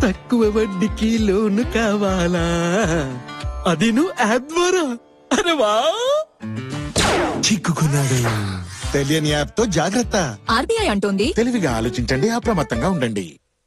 తక్కువ వడ్డీకి లోను కావాలా అది నువ్వు యాప్ ద్వారా అరే వా చిక్కుకున్నాడు తెలియని యాప్ తో జాగ్రత్త ఆర్బీఐ అంటోంది తెలివిగా ఆలోచించండి అప్రమత్తంగా ఉండండి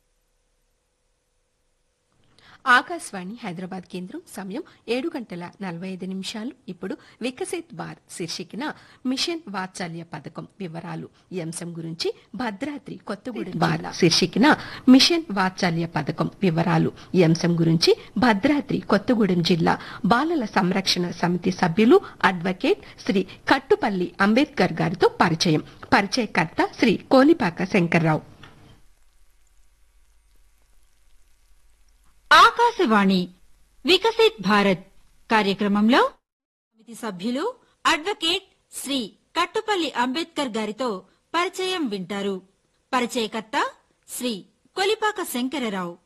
ఆకాశవాణి హైదరాబాద్ కేంద్రం సమయం ఏడు గంటల నలభై ఐదు నిమిషాలు ఇప్పుడు వికసిత్ బార్ శీర్షికన మిషన్ వాత్సల్య పథకం వివరాలు ఈ అంశం గురించి భద్రాద్రి కొత్తగూడెం బార్ శీర్షికన మిషన్ వాత్సల్య పథకం వివరాలు ఈ అంశం గురించి భద్రాద్రి కొత్తగూడెం జిల్లా బాలల సంరక్షణ సమితి సభ్యులు అడ్వకేట్ శ్రీ కట్టుపల్లి అంబేద్కర్ గారితో పరిచయం పరిచయకర్త శ్రీ కోలిపాక శంకర్రావు ఆకాశవాణి వికసిత్ భారత్ కార్యక్రమంలో సమితి సభ్యులు అడ్వకేట్ శ్రీ కట్టుపల్లి అంబేద్కర్ గారితో పరిచయం వింటారు పరిచయకర్త శ్రీ కొలిపాక శంకరరావు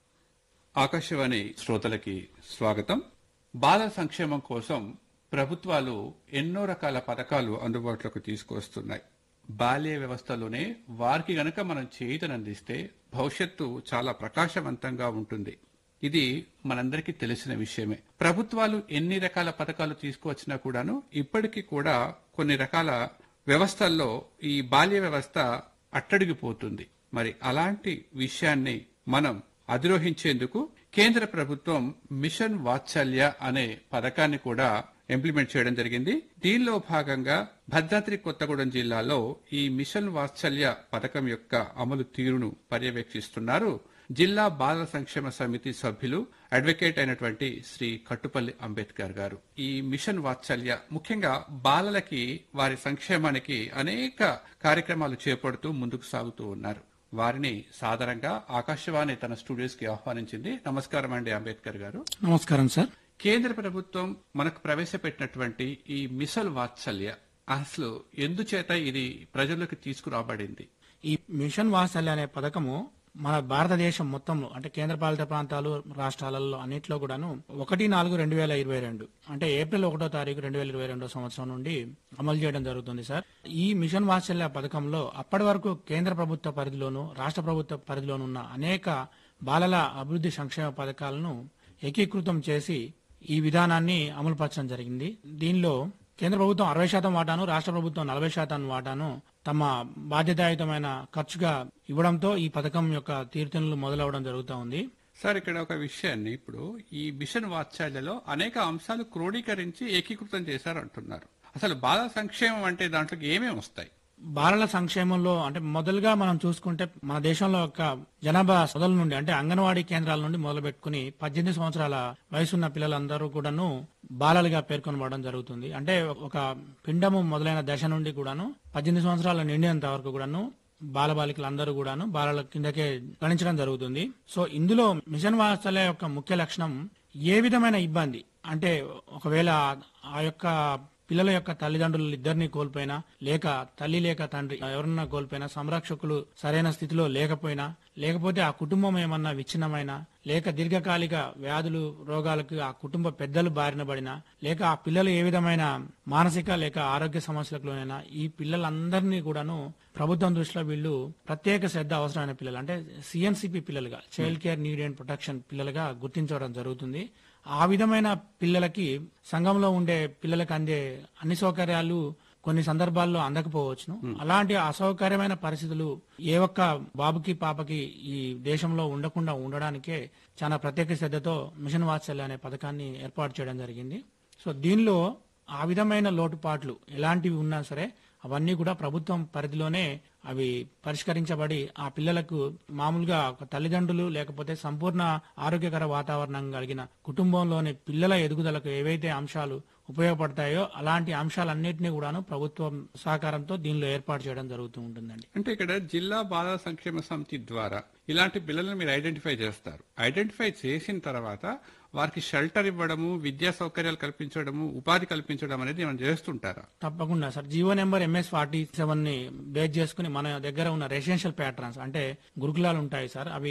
ఆకాశవాణి శ్రోతలకి స్వాగతం బాల సంక్షేమం కోసం ప్రభుత్వాలు ఎన్నో రకాల పథకాలు అందుబాటులోకి తీసుకొస్తున్నాయి బాల్య వ్యవస్థలోనే వారికి గనక మనం చేయుతనందిస్తే భవిష్యత్తు చాలా ప్రకాశవంతంగా ఉంటుంది ఇది మనందరికీ తెలిసిన విషయమే ప్రభుత్వాలు ఎన్ని రకాల పథకాలు తీసుకువచ్చినా కూడాను ఇప్పటికీ కూడా కొన్ని రకాల వ్యవస్థల్లో ఈ బాల్య వ్యవస్థ అట్టడిగిపోతుంది మరి అలాంటి విషయాన్ని మనం అధిరోహించేందుకు కేంద్ర ప్రభుత్వం మిషన్ వాత్సల్య అనే పథకాన్ని కూడా ఇంప్లిమెంట్ చేయడం జరిగింది దీనిలో భాగంగా భద్రాద్రి కొత్తగూడెం జిల్లాలో ఈ మిషన్ వాత్సల్య పథకం యొక్క అమలు తీరును పర్యవేక్షిస్తున్నారు జిల్లా బాల సంక్షేమ సమితి సభ్యులు అడ్వకేట్ అయినటువంటి శ్రీ కట్టుపల్లి అంబేద్కర్ గారు ఈ మిషన్ వాత్సల్య ముఖ్యంగా బాలలకి వారి సంక్షేమానికి అనేక కార్యక్రమాలు చేపడుతూ ముందుకు సాగుతూ ఉన్నారు వారిని సాధారణంగా ఆకాశవాణి తన స్టూడియోస్ కి ఆహ్వానించింది నమస్కారం అండి అంబేద్కర్ గారు నమస్కారం సార్ కేంద్ర ప్రభుత్వం మనకు ప్రవేశపెట్టినటువంటి ఈ మిసల్ వాత్సల్య అసలు ఎందుచేత ఇది ప్రజల్లోకి తీసుకురాబడింది ఈ మిషన్ వాత్సల్య అనే పథకము మన భారతదేశం మొత్తంలో అంటే కేంద్రపాలిత ప్రాంతాలు రాష్ట్రాలలో అన్నింటిలో కూడాను ఒకటి నాలుగు రెండు వేల ఇరవై రెండు అంటే ఏప్రిల్ ఒకటో తారీఖు రెండు వేల ఇరవై రెండో సంవత్సరం నుండి అమలు చేయడం జరుగుతుంది సార్ ఈ మిషన్ వాత్సల్య పథకంలో అప్పటి వరకు కేంద్ర ప్రభుత్వ పరిధిలోను రాష్ట్ర ప్రభుత్వ పరిధిలోను ఉన్న అనేక బాలల అభివృద్ధి సంక్షేమ పథకాలను ఏకీకృతం చేసి ఈ విధానాన్ని అమలుపరచడం జరిగింది దీనిలో కేంద్ర ప్రభుత్వం అరవై శాతం వాటాను రాష్ట్ర ప్రభుత్వం నలభై శాతం వాటాను తమ బాధ్యతాయుతమైన ఖర్చుగా ఇవ్వడంతో ఈ పథకం యొక్క తీర్థనులు మొదలవడం జరుగుతూ ఉంది సార్ ఇక్కడ ఒక విషయాన్ని ఇప్పుడు ఈ మిషన్ వాత్సల్యలో అనేక అంశాలు క్రోడీకరించి ఏకీకృతం చేశారు అంటున్నారు అసలు బాల సంక్షేమం అంటే దాంట్లోకి ఏమేమి వస్తాయి బాలల సంక్షేమంలో అంటే మొదలుగా మనం చూసుకుంటే మన దేశంలో యొక్క జనాభా సొదల నుండి అంటే అంగన్వాడీ కేంద్రాల నుండి మొదలు పెట్టుకుని పద్దెనిమిది సంవత్సరాల వయసున్న పిల్లలందరూ కూడాను బాలలుగా పేర్కొనబడడం జరుగుతుంది అంటే ఒక పిండము మొదలైన దశ నుండి కూడాను పద్దెనిమిది సంవత్సరాల నిండినంత వరకు కూడాను బాలబాలికలందరూ కూడాను బాలల కిందకే గణించడం జరుగుతుంది సో ఇందులో మిషన్ వాత్సల్య యొక్క ముఖ్య లక్షణం ఏ విధమైన ఇబ్బంది అంటే ఒకవేళ ఆ యొక్క పిల్లల యొక్క తల్లిదండ్రులు ఇద్దరిని కోల్పోయినా లేక తల్లి లేక తండ్రి ఎవరన్నా కోల్పోయినా సంరక్షకులు సరైన స్థితిలో లేకపోయినా లేకపోతే ఆ కుటుంబం ఏమన్నా విచ్ఛిన్నమైనా లేక దీర్ఘకాలిక వ్యాధులు రోగాలకు ఆ కుటుంబ పెద్దలు బారిన పడినా లేక ఆ పిల్లలు ఏ విధమైన మానసిక లేక ఆరోగ్య సమస్యలకులోనైనా ఈ పిల్లలందరినీ కూడాను ప్రభుత్వం దృష్టిలో వీళ్ళు ప్రత్యేక శ్రద్ధ అవసరమైన పిల్లలు అంటే సిఎన్సిపి పిల్లలుగా child care need and protection పిల్లలుగా గుర్తించడం జరుగుతుంది ఆ విధమైన పిల్లలకి సంఘంలో ఉండే పిల్లలకు అందే అన్ని సౌకర్యాలు కొన్ని సందర్భాల్లో అందకపోవచ్చును అలాంటి అసౌకర్యమైన పరిస్థితులు ఏ ఒక్క బాబుకి పాపకి ఈ దేశంలో ఉండకుండా ఉండడానికే చాలా ప్రత్యేక శ్రద్ధతో మిషన్ వాత్సల్య అనే పథకాన్ని ఏర్పాటు చేయడం జరిగింది సో దీనిలో ఆ విధమైన లోటుపాట్లు ఎలాంటివి ఉన్నా సరే అవన్నీ కూడా ప్రభుత్వం పరిధిలోనే అవి పరిష్కరించబడి ఆ పిల్లలకు మామూలుగా ఒక తల్లిదండ్రులు లేకపోతే సంపూర్ణ ఆరోగ్యకర వాతావరణం కలిగిన కుటుంబంలోని పిల్లల ఎదుగుదలకు ఏవైతే అంశాలు ఉపయోగపడతాయో అలాంటి అంశాలన్నింటినీ కూడాను ప్రభుత్వం సహకారంతో దీనిలో ఏర్పాటు చేయడం జరుగుతూ ఉంటుందండి అంటే ఇక్కడ జిల్లా బాల సంక్షేమ సమితి ద్వారా ఇలాంటి పిల్లలను మీరు ఐడెంటిఫై చేస్తారు ఐడెంటిఫై చేసిన తర్వాత వారికి షెల్టర్ ఇవ్వడము విద్యా సౌకర్యాలు కల్పించడము ఉపాధి కల్పించడం అనేది మనం చేస్తుంటారా తప్పకుండా sir Jio number MS forty seven ని బేస్ చేసుకుని మన దగ్గర ఉన్న రెసిడెన్షియల్ ప్యాటర్న్స్ అంటే గురుకులాలు ఉంటాయి సార్ అవి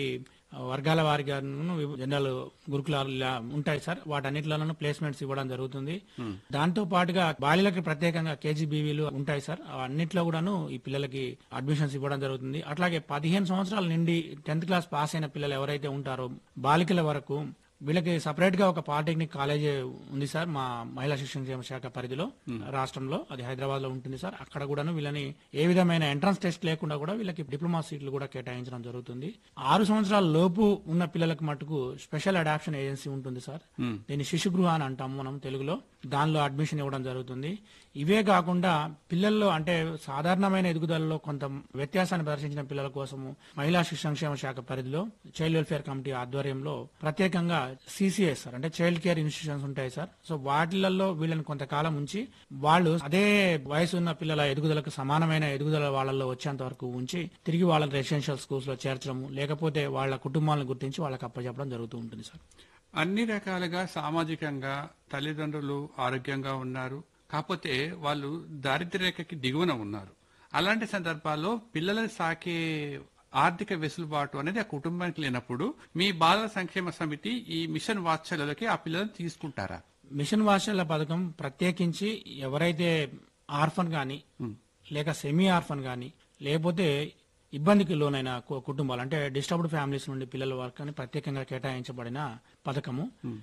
వర్గాల వారిగా జనరల్ గురుకులాలు ఇలా ఉంటాయి సార్ వాటన్నిటిలోనూ ప్లేస్మెంట్స్ ఇవ్వడం జరుగుతుంది దాంతో పాటుగా బాలికలకు ప్రత్యేకంగా కేజీబీవీలు ఉంటాయి సార్ అన్నిట్లో కూడాను ఈ పిల్లలకి అడ్మిషన్స్ ఇవ్వడం జరుగుతుంది అట్లాగే పదిహేను సంవత్సరాల నుండి టెన్త్ క్లాస్ పాస్ అయిన పిల్లలు ఎవరైతే ఉంటారో బాలికల వరకు వీళ్ళకి సపరేట్ గా ఒక పాలిటెక్నిక్ కాలేజ్ ఉంది సార్ మా మహిళా శిక్షణ శాఖ పరిధిలో రాష్ట్రంలో అది హైదరాబాద్ లో ఉంటుంది సార్ అక్కడ కూడాను వీళ్ళని ఏ విధమైన ఎంట్రన్స్ టెస్ట్ లేకుండా కూడా వీళ్ళకి డిప్లొమా సీట్లు కూడా కేటాయించడం జరుగుతుంది ఆరు సంవత్సరాల లోపు ఉన్న పిల్లలకు మటుకు స్పెషల్ అడాప్షన్ ఏజెన్సీ ఉంటుంది సార్ దీన్ని శిశు గృహ అని అంటాము మనం తెలుగులో దానిలో అడ్మిషన్ ఇవ్వడం జరుగుతుంది ఇవే కాకుండా పిల్లల్లో అంటే సాధారణమైన ఎదుగుదలలో కొంత వ్యత్యాసాన్ని ప్రదర్శించిన పిల్లల కోసము మహిళా శిశు సంక్షేమ శాఖ పరిధిలో చైల్డ్ వెల్ఫేర్ కమిటీ ఆధ్వర్యంలో ప్రత్యేకంగా సిసిఎస్ సార్ అంటే చైల్డ్ కేర్ ఇన్స్టిట్యూషన్స్ ఉంటాయి సార్ సో వాటిలలో వీళ్ళని కొంతకాలం ఉంచి వాళ్ళు అదే వయసు ఉన్న పిల్లల ఎదుగుదలకు సమానమైన ఎదుగుదల వాళ్ళలో వచ్చేంత వరకు ఉంచి తిరిగి వాళ్ళని రెసిడెన్షియల్ స్కూల్స్ లో చేర్చడము లేకపోతే వాళ్ళ కుటుంబాలను గుర్తించి వాళ్ళకి అప్పచెప్పడం జరుగుతూ ఉంటుంది సార్ అన్ని రకాలుగా సామాజికంగా తల్లిదండ్రులు ఆరోగ్యంగా ఉన్నారు కాకపోతే వాళ్ళు దారిద్ర్య రేఖకి దిగువన ఉన్నారు అలాంటి సందర్భాల్లో పిల్లలను సాకే ఆర్థిక వెసులుబాటు అనేది ఆ కుటుంబానికి లేనప్పుడు మీ బాలల సంక్షేమ సమితి ఈ మిషన్ వాత్సల్యలకి ఆ పిల్లలను తీసుకుంటారా మిషన్ వాత్సల్య పథకం ప్రత్యేకించి ఎవరైతే ఆర్ఫన్ గాని లేక సెమీ ఆర్ఫన్ గాని లేకపోతే ఇబ్బందికి లోనైన కు- కుటుంబాలు అంటే డిస్టర్బ్డ్ ఫ్యామిలీస్ నుండి పిల్లల వరకు అని ప్రత్యేకంగా కేటాయించబడిన పథకము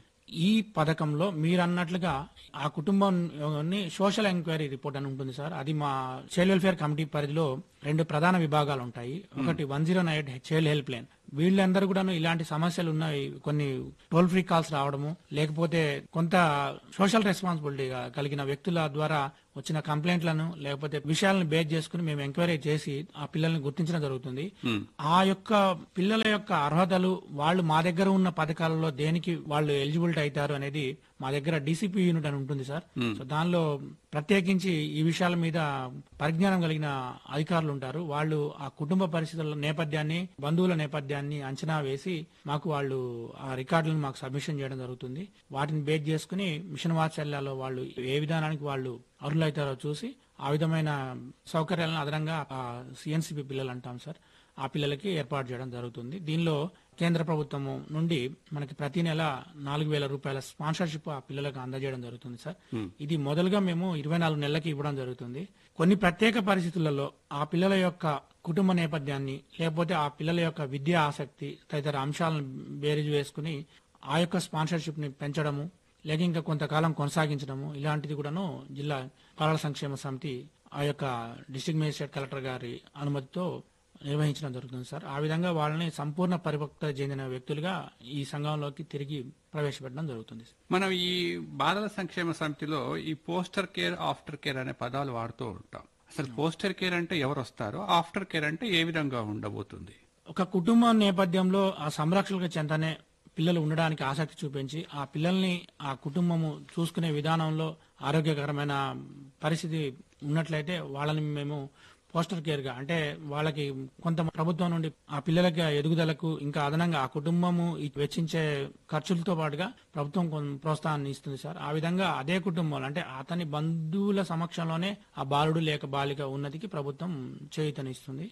ఈ పథకంలో మీరు అన్నట్లుగా ఆ కుటుంబం సోషల్ ఎంక్వైరీ రిపోర్ట్ అని ఉంటుంది సార్ అది మా చైల్డ్ వెల్ఫేర్ కమిటీ పరిధిలో రెండు ప్రధాన విభాగాలు ఉంటాయి ఒకటి one zero nine child help line వీళ్ళందరూ కూడా ఇలాంటి సమస్యలు ఉన్నాయి కొన్ని టోల్ ఫ్రీ కాల్స్ రావడము లేకపోతే కొంత సోషల్ రెస్పాన్సిబిలిటీగా కలిగిన వ్యక్తుల ద్వారా వచ్చిన కంప్లైంట్లను లేకపోతే విషయాలను బేస్ చేసుకుని మేము ఎంక్వైరీ చేసి ఆ పిల్లల్ని గుర్తించడం జరుగుతుంది ఆ యొక్క పిల్లల యొక్క అర్హతలు వాళ్ళు మా దగ్గర ఉన్న పథకాలలో దేనికి వాళ్ళు ఎలిజిబిలిటీ అవుతారు అనేది మా దగ్గర డీసీపీ యూనిట్ అని ఉంటుంది సార్ సో దానిలో ప్రత్యేకించి ఈ విషయాల మీద పరిజ్ఞానం కలిగిన అధికారులు ఉంటారు వాళ్ళు ఆ కుటుంబ పరిస్థితుల నేపథ్యాన్ని బంధువుల నేపథ్యాన్ని అంచనా వేసి మాకు వాళ్ళు ఆ రికార్డులను మాకు సబ్మిషన్ చేయడం జరుగుతుంది వాటిని బేస్ చేసుకుని మిషన్ వాత్సల్యాల్లో వాళ్ళు ఏ విధానానికి వాళ్ళు అర్హులవుతారో చూసి ఆ విధమైన సౌకర్యాలను అదనంగా సిఎన్సిపి పిల్లలు అంటాం సార్ ఆ పిల్లలకి ఏర్పాటు చేయడం జరుగుతుంది దీనిలో కేంద్ర ప్రభుత్వము నుండి మనకి ప్రతి నెల నాలుగు వేల రూపాయల స్పాన్సర్షిప్ ఆ పిల్లలకు అందజేయడం జరుగుతుంది సార్ ఇది మొదలుగా మేము ఇరవై నాలుగు నెలలకి ఇవ్వడం జరుగుతుంది కొన్ని ప్రత్యేక పరిస్థితులలో ఆ పిల్లల యొక్క కుటుంబ నేపథ్యాన్ని లేకపోతే ఆ పిల్లల యొక్క విద్యా ఆసక్తి తదితర అంశాలను బేరీజు వేసుకుని ఆ యొక్క స్పాన్సర్షిప్ ని పెంచడము లేక ఇంకా కొంతకాలం కొనసాగించడము ఇలాంటిది కూడాను జిల్లా బాలల సంక్షేమ సమితి ఆ యొక్క డిస్ట్రిక్ట్ మేజిస్ట్రేట్ కలెక్టర్ గారి అనుమతితో నిర్వహించడం జరుగుతుంది సార్ ఆ విధంగా వాళ్ళని సంపూర్ణ పరిపక్వత చెందిన వ్యక్తులుగా ఈ సంఘంలోకి తిరిగి ప్రవేశపెట్టడం జరుగుతుంది మనం ఈ బాలల సంక్షేమ సమితిలో ఈ పోస్టర్ కేర్ ఆఫ్టర్ కేర్ అనే పదాలు వాడుతూ ఉంటాం అసలు పోస్టర్ కేర్ అంటే ఎవరు వస్తారో ఆఫ్టర్ కేర్ అంటే ఏ విధంగా ఉండబోతుంది ఒక కుటుంబ నేపథ్యంలో ఆ సంరక్షకులకు చెంతనే పిల్లలు ఉండడానికి ఆసక్తి చూపించి ఆ పిల్లల్ని ఆ కుటుంబము చూసుకునే విధానంలో ఆరోగ్యకరమైన పరిస్థితి ఉన్నట్లయితే వాళ్ళని మేము పోస్టర్ కేర్ గా అంటే వాళ్ళకి కొంత ప్రభుత్వం నుండి ఆ పిల్లలకి ఆ ఎదుగుదలకు ఇంకా అదనంగా ఆ కుటుంబము ఈ వెచ్చించే ఖర్చులతో పాటుగా ప్రభుత్వం కొంత ప్రోత్సాహాన్ని ఇస్తుంది సార్ ఆ విధంగా అదే కుటుంబంలో అంటే అతని బంధువుల సమక్షంలోనే ఆ బాలుడు లేక బాలిక ఉన్నతికి ప్రభుత్వం చేయుతనిస్తుంది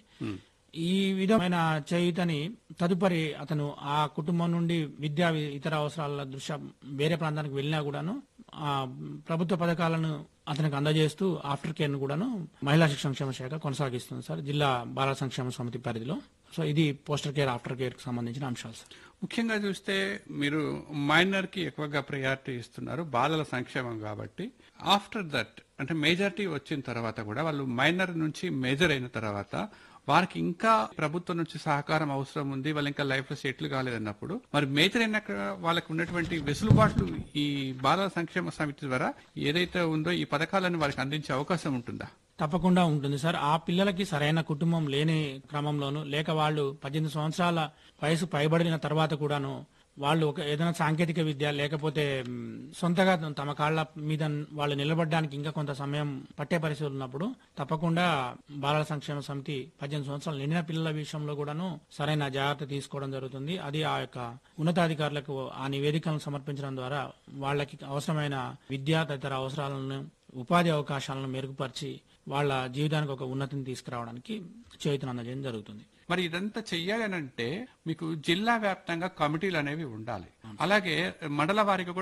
ఈ విధమైన చేయుతని తదుపరి అతను ఆ కుటుంబం నుండి విద్యా వి- ఇతర అవసరాల దృష్ట్యా వేరే ప్రాంతానికి వెళ్ళినా కూడాను ఆ ప్రభుత్వ పథకాలను అతనికి అందజేస్తూ ఆఫ్టర్ కేర్ ను కూడాను మహిళా శిక్షణ సంక్షేమ శాఖ కొనసాగిస్తుంది సార్ జిల్లా బాల సంక్షేమ సమితి పరిధిలో సో ఇది పోస్టర్ కేర్ ఆఫ్టర్ కేర్ కి సంబంధించిన అంశాలు సార్ ముఖ్యంగా చూస్తే మీరు మైనర్ కి ఎక్కువగా ప్రయారిటీ ఇస్తున్నారు బాలల సంక్షేమం కాబట్టి ఆఫ్టర్ దట్ అంటే మేజారిటీ వచ్చిన తర్వాత కూడా వాళ్ళు మైనర్ నుంచి మేజర్ అయిన తర్వాత వారికి ఇంకా ప్రభుత్వం నుంచి సహకారం అవసరం ఉంది వాళ్ళు ఇంకా లైఫ్ లో సెటిల్ కాలేదన్నప్పుడు మరి మేజర్ అయినాక వాళ్ళకి ఉన్నటువంటి వెసులుబాట్లు ఈ బాలల సంక్షేమ సమితి ద్వారా ఏదైతే ఉందో ఈ పథకాలను వారికి అందించే అవకాశం ఉంటుందా తప్పకుండా ఉంటుంది సార్ ఆ పిల్లలకి సరైన కుటుంబం లేని క్రమంలోను లేక వాళ్ళు పద్దెనిమిది సంవత్సరాల వయసు పైబడిన తర్వాత కూడాను వాళ్ళు ఒక ఏదైనా సాంకేతిక విద్య లేకపోతే మ్, సొంతగా తమ కాళ్ళ మీద వాళ్ళు నిలబడడానికి ఇంకా కొంత సమయం పట్టే పరిస్థితులు ఉన్నప్పుడు తప్పకుండా బాలల సంక్షేమ సమితి పద్దెనిమిది సంవత్సరాలు నిండిన పిల్లల విషయంలో కూడాను సరైన జాగ్రత్త తీసుకోవడం జరుగుతుంది అది ఆ యొక్క ఉన్నతాధికారులకు ఆ నివేదికలను సమర్పించడం ద్వారా వాళ్ళకి అవసరమైన విద్యా తదితర అవసరాలను ఉపాధి అవకాశాలను మెరుగుపరిచి వాళ్ళ జీవితానికి ఒక ఉన్నతిని తీసుకురావడానికి చేతులు అందజేయడం జరుగుతుంది మరి ఇదంతా చెయ్యాలి అని అంటే మీకు జిల్లా వ్యాప్తంగా కమిటీలు అనేవి ఉండాలి అలాగే మండల వారీగా కూడా